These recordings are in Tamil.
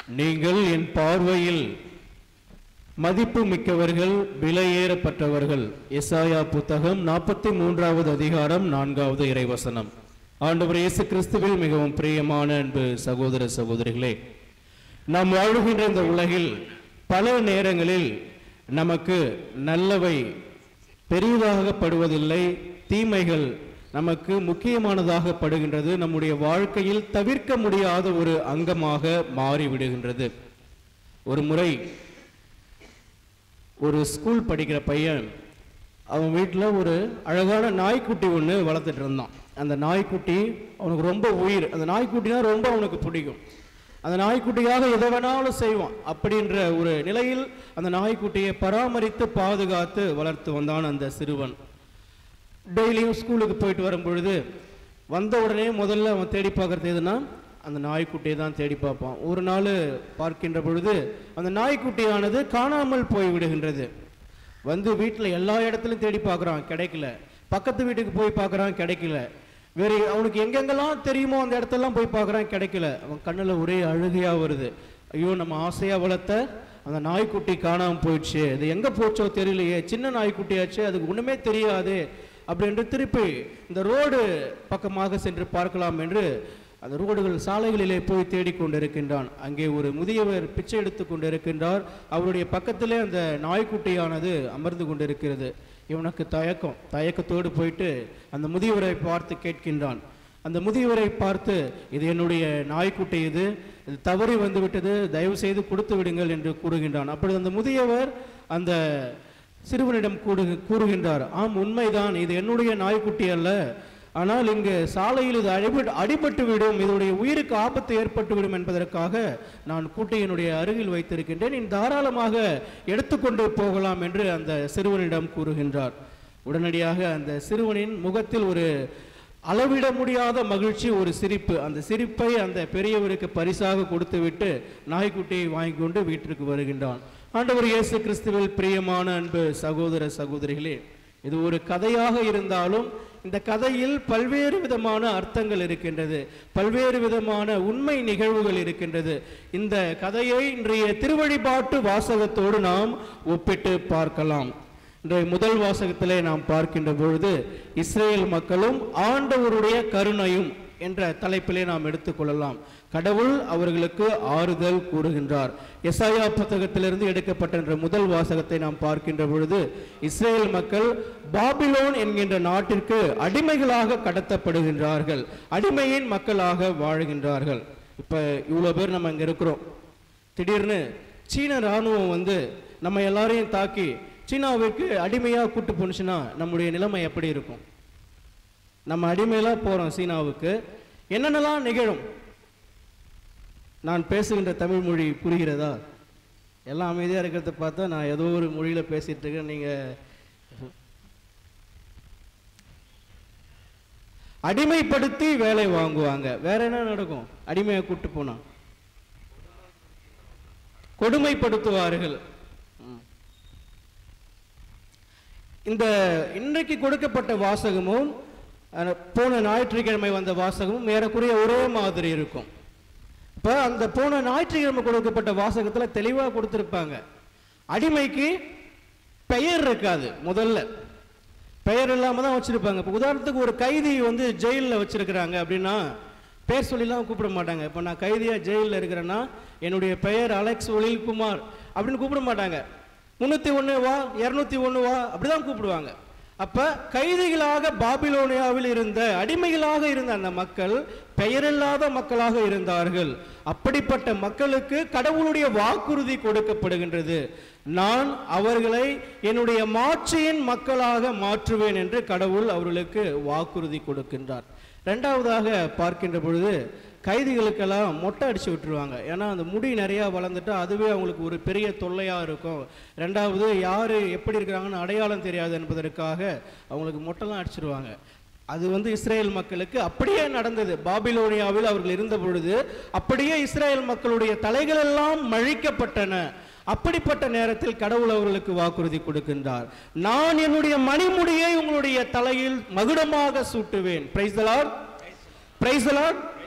நீங்கள் என் பார்வையில் மதிப்பு மிக்கவர்கள் விலையேறப்பட்டவர்கள் எசாயா புத்தகம் நாற்பத்தி மூன்றாவது அதிகாரம் நான்காவது இறைவசனம் ஆண்டவர் இயேசு கிறிஸ்துவில் மிகவும் பிரியமான அன்பு சகோதர சகோதரிகளே நாம் வாழுகின்ற இந்த உலகில் பல நேரங்களில் நமக்கு நல்லவை பெரிதாக படுவதில்லை தீமைகள் நமக்கு முக்கியமானதாக படுகின்றது நம்முடைய வாழ்க்கையில் தவிர்க்க முடியாத ஒரு அங்கமாக மாறிவிடுகின்றது ஒரு முறை ஒரு ஸ்கூல் படிக்கிற பையன் அவன் வீட்டில் ஒரு அழகான நாய்க்குட்டி ஒன்று வளர்த்துட்டு இருந்தான் அந்த நாய்க்குட்டி அவனுக்கு ரொம்ப உயிர் அந்த நாய்க்குட்டினா ரொம்ப அவனுக்கு பிடிக்கும் அந்த நாய்க்குட்டியாக எதை வேணாலும் செய்வான் அப்படின்ற ஒரு நிலையில் அந்த நாய்க்குட்டியை பராமரித்து பாதுகாத்து வளர்த்து வந்தான் அந்த சிறுவன் டெய்லியும் ஸ்கூலுக்கு போயிட்டு வரும் பொழுது வந்த உடனே முதல்ல அவன் தேடி பார்க்கறது எதுனா அந்த நாய்க்குட்டியை தான் தேடி பார்ப்பான் ஒரு நாள் பார்க்கின்ற பொழுது அந்த நாய்க்குட்டியானது காணாமல் போய் விடுகின்றது வந்து வீட்டில் எல்லா இடத்துலையும் தேடி பார்க்குறான் கிடைக்கல பக்கத்து வீட்டுக்கு போய் பார்க்குறான் கிடைக்கல வேறு அவனுக்கு எங்கெங்கெல்லாம் தெரியுமோ அந்த இடத்தெல்லாம் போய் பார்க்குறான் கிடைக்கல அவன் கண்ணில் ஒரே அழுகையாக வருது ஐயோ நம்ம ஆசையாக வளர்த்த அந்த நாய்க்குட்டி காணாமல் போயிடுச்சு அது எங்கே போச்சோ தெரியலையே சின்ன நாய்க்குட்டியாச்சு அதுக்கு ஒன்றுமே தெரியாது அப்படின்று திருப்பி இந்த ரோடு பக்கமாக சென்று பார்க்கலாம் என்று அந்த ரோடுகள் சாலைகளிலே போய் தேடிக்கொண்டிருக்கின்றான் அங்கே ஒரு முதியவர் பிச்சை எடுத்து கொண்டிருக்கின்றார் அவருடைய பக்கத்திலே அந்த நாய்க்குட்டியானது அமர்ந்து கொண்டிருக்கிறது இவனுக்கு தயக்கம் தயக்கத்தோடு போயிட்டு அந்த முதியவரை பார்த்து கேட்கின்றான் அந்த முதியவரை பார்த்து இது என்னுடைய நாய்க்குட்டி இது இது தவறி வந்து விட்டது தயவு செய்து கொடுத்து விடுங்கள் என்று கூறுகின்றான் அப்பொழுது அந்த முதியவர் அந்த சிறுவனிடம் கூறு கூறுகின்றார் ஆம் உண்மைதான் இது என்னுடைய நாய்க்குட்டி அல்ல ஆனால் இங்கு சாலையில் இது அடிபட்டு அடிபட்டு விடும் இதனுடைய உயிருக்கு ஆபத்து ஏற்பட்டு விடும் என்பதற்காக நான் கூட்டையினுடைய அருகில் வைத்திருக்கின்றேன் நீ தாராளமாக எடுத்துக்கொண்டு போகலாம் என்று அந்த சிறுவனிடம் கூறுகின்றார் உடனடியாக அந்த சிறுவனின் முகத்தில் ஒரு அளவிட முடியாத மகிழ்ச்சி ஒரு சிரிப்பு அந்த சிரிப்பை அந்த பெரியவருக்கு பரிசாக கொடுத்துவிட்டு நாய்க்குட்டியை வாங்கி கொண்டு வீட்டிற்கு வருகின்றான் ஆண்டவர் இயேசு கிறிஸ்துவில் பிரியமான அன்பு சகோதர சகோதரிகளே இது ஒரு கதையாக இருந்தாலும் இந்த கதையில் பல்வேறு விதமான அர்த்தங்கள் இருக்கின்றது பல்வேறு விதமான உண்மை நிகழ்வுகள் இருக்கின்றது இந்த கதையை இன்றைய திருவழிபாட்டு வாசகத்தோடு நாம் ஒப்பிட்டு பார்க்கலாம் இன்றைய முதல் வாசகத்திலே நாம் பார்க்கின்ற பொழுது இஸ்ரேல் மக்களும் ஆண்டவருடைய கருணையும் என்ற தலைப்பிலே நாம் எடுத்துக்கொள்ளலாம் கடவுள் அவர்களுக்கு ஆறுதல் கூறுகின்றார் எசாயா புத்தகத்திலிருந்து எடுக்கப்பட்ட என்ற முதல் வாசகத்தை நாம் பார்க்கின்ற பொழுது இஸ்ரேல் மக்கள் பாபிலோன் என்கின்ற நாட்டிற்கு அடிமைகளாக கடத்தப்படுகின்றார்கள் அடிமையின் மக்களாக வாழ்கின்றார்கள் இப்ப இவ்வளவு பேர் நம்ம இங்க இருக்கிறோம் திடீர்னு சீன ராணுவம் வந்து நம்ம எல்லாரையும் தாக்கி சீனாவிற்கு அடிமையாக கூட்டு போனுச்சுன்னா நம்முடைய நிலைமை எப்படி இருக்கும் நம்ம அடிமையெல்லாம் போகிறோம் சீனாவுக்கு என்னென்னலாம் நிகழும் நான் பேசுகின்ற தமிழ் மொழி புரிகிறதா எல்லாம் அமைதியாக இருக்கிறத பார்த்தா நான் ஏதோ ஒரு மொழியில் பேசிட்டு இருக்கேன் நீங்கள் அடிமைப்படுத்தி வேலை வாங்குவாங்க வேற என்ன நடக்கும் அடிமையை கூட்டு போனா கொடுமைப்படுத்துவார்கள் ம். இந்த இன்றைக்கு கொடுக்கப்பட்ட வாசகமும் அஹ், போன ஞாயிற்றுக்கிழமை வந்த வாசகமும் ஏறக்குறைய ஒரே மாதிரி இருக்கும் இப்போ அந்த போன ஞாயிற்றுக்கிழமை கொடுக்கப்பட்ட வாசகத்தில் தெளிவாக கொடுத்துருப்பாங்க அடிமைக்கு பெயர் இருக்காது முதல்ல பெயர் இல்லாமல் தான் வச்சுருப்பாங்க இப்போ உதாரணத்துக்கு ஒரு கைதி வந்து ஜெயிலில் வச்சுருக்கிறாங்க அப்படின்னா பேர் சொல்லிலாம் கூப்பிட மாட்டாங்க இப்போ நான் கைதியாக ஜெயிலில் இருக்கிறேன்னா என்னுடைய பெயர் அலெக்ஸ் ஒளில்குமார் அப்படின்னு கூப்பிட மாட்டாங்க முந்நூற்றி ஒன்று வா இரநூத்தி ஒன்று வா அப்படி தான் கூப்பிடுவாங்க அப்போ கைதிகளாக பாபிலோனியாவில் இருந்த அடிமைகளாக இருந்த அந்த மக்கள் பெயரில்லாத மக்களாக இருந்தார்கள் அப்படிப்பட்ட மக்களுக்கு கடவுளுடைய வாக்குறுதி கொடுக்கப்படுகின்றது நான் அவர்களை என்னுடைய மாட்சியின் மக்களாக மாற்றுவேன் என்று கடவுள் அவர்களுக்கு வாக்குறுதி கொடுக்கின்றார் ரெண்டாவதாக பார்க்கின்ற பொழுது கைதிகளுக்கெல்லாம் மொட்டை அடிச்சு விட்டுருவாங்க ஏன்னா அந்த முடி நிறையா வளர்ந்துட்டா அதுவே அவங்களுக்கு ஒரு பெரிய தொல்லையாக இருக்கும் ரெண்டாவது யார் எப்படி இருக்கிறாங்கன்னு அடையாளம் தெரியாது என்பதற்காக அவங்களுக்கு மொட்டைலாம் அடிச்சிருவாங்க அது வந்து இஸ்ரேல் மக்களுக்கு அப்படியே நடந்தது பாபிலோனியாவில் அவர்கள் இருந்த பொழுது அப்படியே இஸ்ரேல் மக்களுடைய தலைகள் எல்லாம் மழிக்கப்பட்டன அப்படிப்பட்ட நேரத்தில் கடவுள் அவர்களுக்கு வாக்குறுதி கொடுக்கின்றார் நான் என்னுடைய மணிமுடியை உங்களுடைய தலையில் மகுடமாக சூட்டுவேன் பிரைஸ் பிரைஸ்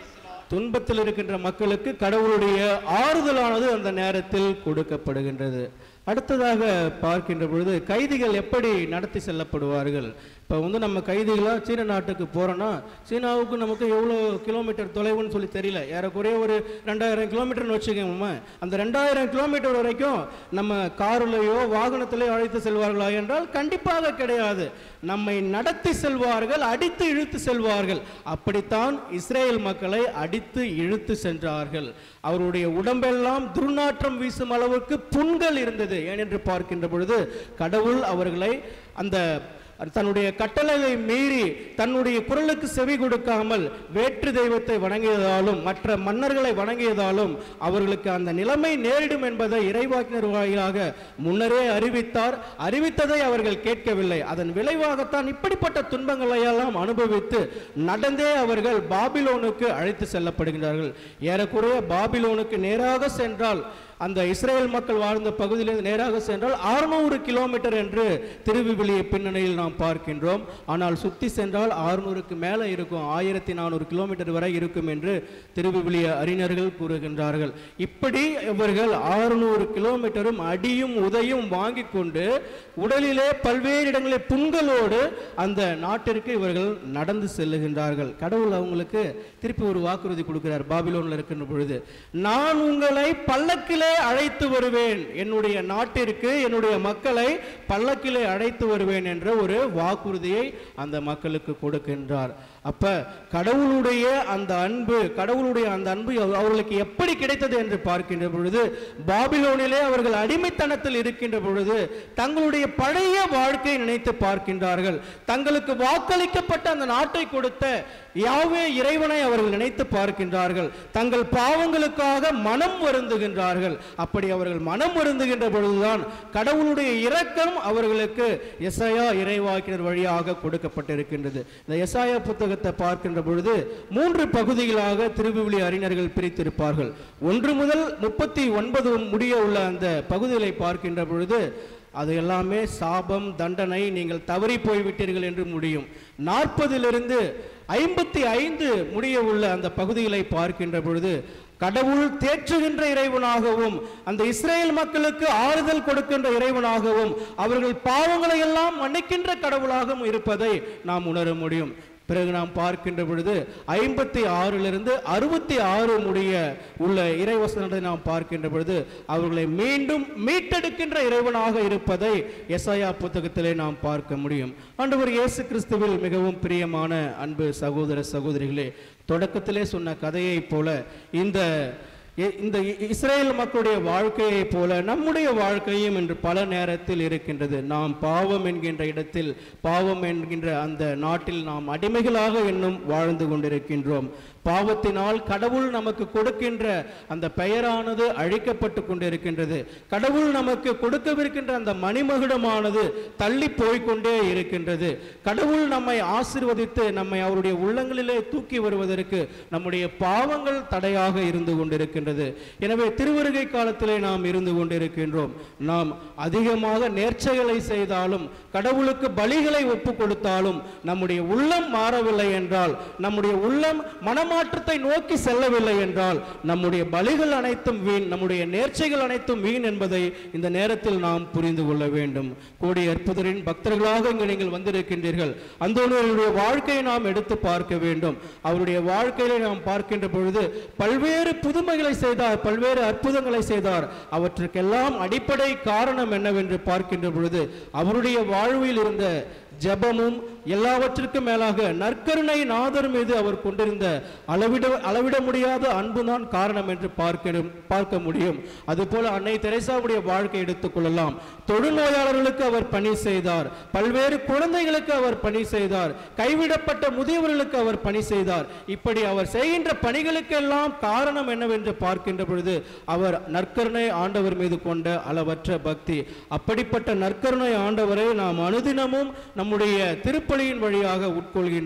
துன்பத்தில் இருக்கின்ற மக்களுக்கு கடவுளுடைய ஆறுதலானது அந்த நேரத்தில் கொடுக்கப்படுகின்றது அடுத்ததாக பார்க்கின்ற பொழுது கைதிகள் எப்படி நடத்தி செல்லப்படுவார்கள் இப்போ வந்து நம்ம கைதிகளாக சீன நாட்டுக்கு போகிறோன்னா சீனாவுக்கு நமக்கு எவ்வளோ கிலோமீட்டர் தொலைவுன்னு சொல்லி தெரியல ஏறக்குறைய ஒரு ரெண்டாயிரம் கிலோமீட்டர்னு வச்சுக்கோங்க அந்த ரெண்டாயிரம் கிலோமீட்டர் வரைக்கும் நம்ம காருலையோ வாகனத்திலேயோ அழைத்து செல்வார்களா என்றால் கண்டிப்பாக கிடையாது நம்மை நடத்தி செல்வார்கள் அடித்து இழுத்து செல்வார்கள் அப்படித்தான் இஸ்ரேல் மக்களை அடித்து இழுத்து சென்றார்கள் அவருடைய உடம்பெல்லாம் துர்நாற்றம் வீசும் அளவுக்கு புண்கள் இருந்தது ஏனென்று பார்க்கின்ற பொழுது கடவுள் அவர்களை அந்த தன்னுடைய கட்டளையை மீறி தன்னுடைய குரலுக்கு செவி கொடுக்காமல் வேற்று தெய்வத்தை வணங்கியதாலும் மற்ற மன்னர்களை வணங்கியதாலும் அவர்களுக்கு அந்த நிலைமை நேரிடும் என்பதை இறைவாக்கினர் வாயிலாக முன்னரே அறிவித்தார் அறிவித்ததை அவர்கள் கேட்கவில்லை அதன் விளைவாகத்தான் இப்படிப்பட்ட துன்பங்களை எல்லாம் அனுபவித்து நடந்தே அவர்கள் பாபிலோனுக்கு அழைத்து செல்லப்படுகிறார்கள் ஏறக்குறைய பாபிலோனுக்கு நேராக சென்றால் அந்த இஸ்ரேல் மக்கள் வாழ்ந்த பகுதியிலிருந்து நேராக சென்றால் அறுநூறு கிலோமீட்டர் என்று திருவிவிலிய பின்னணியில் நாம் பார்க்கின்றோம் ஆனால் சுத்தி சென்றால் அறுநூறுக்கு மேலே இருக்கும் ஆயிரத்தி நானூறு கிலோமீட்டர் வரை இருக்கும் என்று திருவிவிலிய அறிஞர்கள் கூறுகின்றார்கள் இப்படி இவர்கள் அறுநூறு கிலோமீட்டரும் அடியும் உதையும் வாங்கி கொண்டு உடலிலே பல்வேறு இடங்களில் புண்களோடு அந்த நாட்டிற்கு இவர்கள் நடந்து செல்லுகின்றார்கள் கடவுள் அவங்களுக்கு திருப்பி ஒரு வாக்குறுதி கொடுக்கிறார் பாபிலோனில் இருக்கின்ற பொழுது நான் உங்களை பல்லக்கிலே அழைத்து வருவேன் என்னுடைய நாட்டிற்கு என்னுடைய மக்களை பல்லக்கிலே அழைத்து வருவேன் என்ற ஒரு வாக்குறுதியை அந்த மக்களுக்கு கொடுக்கின்றார் அப்ப கடவுளுடைய அந்த அன்பு கடவுளுடைய அந்த அன்பு அவ- அவர்களுக்கு எப்படி கிடைத்தது என்று பார்க்கின்ற பொழுது பாபிலோனிலே அவர்கள் அடிமைத்தனத்தில் இருக்கின்ற பொழுது தங்களுடைய பழைய வாழ்க்கையை நினைத்து பார்க்கின்றார்கள் தங்களுக்கு வாக்களிக்கப்பட்ட அந்த நாட்டை கொடுத்த யாவே இறைவனை அவர்கள் நினைத்து பார்க்கின்றார்கள் தங்கள் பாவங்களுக்காக மனம் வருந்துகின்றார்கள் அப்படி அவர்கள் மனம் வருந்துகின்ற பொழுதுதான் கடவுளுடைய இரக்கம் அவர்களுக்கு எசையா இறைவாக்கினர் வழியாக கொடுக்கப்பட்டிருக்கின்றது இந்த எசாயா புத்தகத்தை பார்க்கின்ற பொழுது மூன்று பகுதிகளாக திருவிவிலி அறிஞர்கள் பிரித்திருப்பார்கள் ஒன்று முதல் முப்பத்தி ஒன்பது முடிய உள்ள அந்த பகுதிகளை பார்க்கின்ற பொழுது அது எல்லாமே சாபம் தண்டனை நீங்கள் தவறி போய்விட்டீர்கள் என்று முடியும் நாற்பதிலிருந்து ஐம்பத்தி ஐந்து முடிய உள்ள அந்த பகுதிகளை பார்க்கின்ற பொழுது கடவுள் தேற்றுகின்ற இறைவனாகவும் அந்த இஸ்ரேல் மக்களுக்கு ஆறுதல் கொடுக்கின்ற இறைவனாகவும் அவர்கள் பாவங்களை எல்லாம் மன்னிக்கின்ற கடவுளாகவும் இருப்பதை நாம் உணர முடியும் பிறகு நாம் பார்க்கின்ற பொழுது ஐம்பத்தி ஆறிலிருந்து அறுபத்தி ஆறு முடிய உள்ள இறைவசனத்தை நாம் பார்க்கின்ற பொழுது அவர்களை மீண்டும் மீட்டெடுக்கின்ற இறைவனாக இருப்பதை எஸ்ஐயா புத்தகத்திலே நாம் பார்க்க முடியும் ஆண்டவர் இயேசு கிறிஸ்துவில் மிகவும் பிரியமான அன்பு சகோதர சகோதரிகளே தொடக்கத்திலே சொன்ன கதையைப் போல இந்த இ- இந்த இ- இஸ்ரேல் மக்களுடைய வாழ்க்கையைப் போல நம்முடைய வாழ்க்கையும் இன்று பல நேரத்தில் இருக்கின்றது நாம் பாவம் என்கின்ற இடத்தில் பாவம் என்கின்ற அந்த நாட்டில் நாம் அடிமைகளாக இன்னும் வாழ்ந்து கொண்டிருக்கின்றோம் பாவத்தினால் கடவுள் நமக்கு கொடுக்கின்ற அந்த பெயரானது அழிக்கப்பட்டு கொண்டிருக்கின்றது கடவுள் நமக்கு கொடுக்கவிருக்கின்ற அந்த மணிமகுடமானது தள்ளி போய்க்கொண்டே இருக்கின்றது கடவுள் நம்மை ஆசீர்வதித்து நம்மை அவருடைய உள்ளங்களிலே தூக்கி வருவதற்கு நம்முடைய பாவங்கள் தடையாக இருந்து கொண்டிருக்கின்றது எனவே திருவருகை காலத்திலே நாம் இருந்து கொண்டிருக்கின்றோம் நாம் அதிகமாக நேர்ச்சைகளை செய்தாலும் கடவுளுக்கு பலிகளை ஒப்பு கொடுத்தாலும் நம்முடைய உள்ளம் மாறவில்லை என்றால் நம்முடைய உள்ளம் மனமாற்றத்தை நோக்கி செல்லவில்லை என்றால் நம்முடைய பலிகள் அனைத்தும் வீண் நம்முடைய நேர்ச்சைகள் அனைத்தும் வீண் என்பதை இந்த நேரத்தில் நாம் புரிந்து கொள்ள வேண்டும் கோடி அற்புதரின் பக்தர்களாக இங்கு நீங்கள் வந்திருக்கின்றீர்கள் அந்தோனியருடைய வாழ்க்கையை நாம் எடுத்து பார்க்க வேண்டும் அவருடைய வாழ்க்கையிலே நாம் பார்க்கின்ற பொழுது பல்வேறு புதுமைகளை செய்தார் பல்வேறு அற்புதங்களை செய்தார் அவற்றுக்கெல்லாம் அடிப்படை காரணம் என்னவென்று பார்க்கின்ற பொழுது அவருடைய வாழ்வில் இருந்த ஜெபமும் எல்லாவற்றிற்கும் மேலாக நற்கருணை நாதர் மீது அவர் கொண்டிருந்த அளவிட அளவிட முடியாத அன்புதான் காரணம் என்று பார்க்க பார்க்க முடியும் அதுபோல அன்னை தெரேசாவுடைய வாழ்க்கை எடுத்துக்கொள்ளலாம் தொழுநோயாளர்களுக்கு அவர் பணி செய்தார் பல்வேறு குழந்தைகளுக்கு அவர் பணி செய்தார் கைவிடப்பட்ட முதியவர்களுக்கு அவர் பணி செய்தார் இப்படி அவர் செய்கின்ற பணிகளுக்கெல்லாம் காரணம் என்னவென்று பார்க்கின்ற பொழுது அவர் நற்கருணை ஆண்டவர் மீது கொண்ட அளவற்ற பக்தி அப்படிப்பட்ட நற்கருணை ஆண்டவரை நாம் அனுதினமும் நம்முடைய திருப்பலியின் வழியாக உட்கொள்கின்றோம்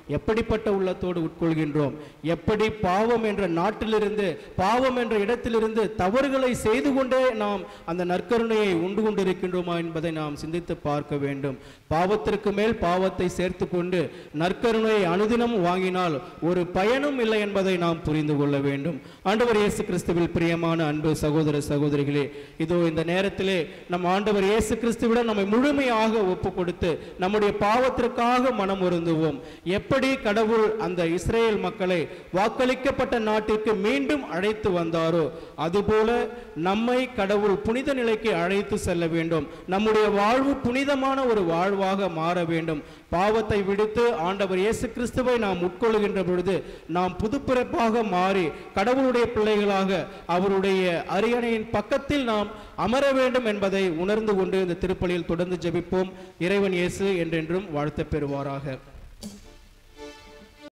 எப்படிப்பட்ட உள்ளத்தோடு உட்கொள்கின்றோம் எப்படி பாவம் என்ற நாட்டிலிருந்து பாவம் என்ற இடத்திலிருந்து தவறுகளை செய்து கொண்டே நாம் அந்த நற்கருணையை உண்டு கொண்டிருக்கின்றோமா என்பதை நாம் சிந்தித்து பார்க்க வேண்டும் பாவத்திற்கு மேல் பாவத்தை சேர்த்து கொண்டு நற்கருணையை அனுதினம் வாங்கினால் ஒரு பயனும் இல்லை என்பதை நாம் புரிந்து கொள்ள வேண்டும் ஆண்டவர் இயேசு கிறிஸ்துவில் பிரியமான அன்பு சகோதர சகோதரிகளே இதோ இந்த நேரத்திலே நம் ஆண்டவர் இயேசு கிறிஸ்துவிடம் நம்மை முழுமையாக ஒப்பு கொடுத்து நம்முடைய பாவத்திற்காக மனம் வருந்துவோம் எப்படி கடவுள் அந்த இஸ்ரேல் மக்களை வாக்களிக்கப்பட்ட நாட்டிற்கு மீண்டும் அழைத்து வந்தாரோ அதுபோல நம்மை கடவுள் புனித நிலைக்கு அழைத்து செல்ல வேண்டும் நம்முடைய வாழ்வு புனிதமான ஒரு வாழ்வாக மாற வேண்டும் பாவத்தை விடுத்து ஆண்டவர் இயேசு கிறிஸ்துவை நாம் உட்கொள்ளுகின்ற பொழுது நாம் புதுப்பிறப்பாக மாறி கடவுளுடைய பிள்ளைகளாக அவருடைய அரியணையின் பக்கத்தில் நாம் அமர வேண்டும் என்பதை உணர்ந்து கொண்டு இந்த திருப்பலியில் தொடர்ந்து ஜெபிப்போம் இறைவன் இயேசு என்றென்றும் வாழ்த்து பெறுவாராக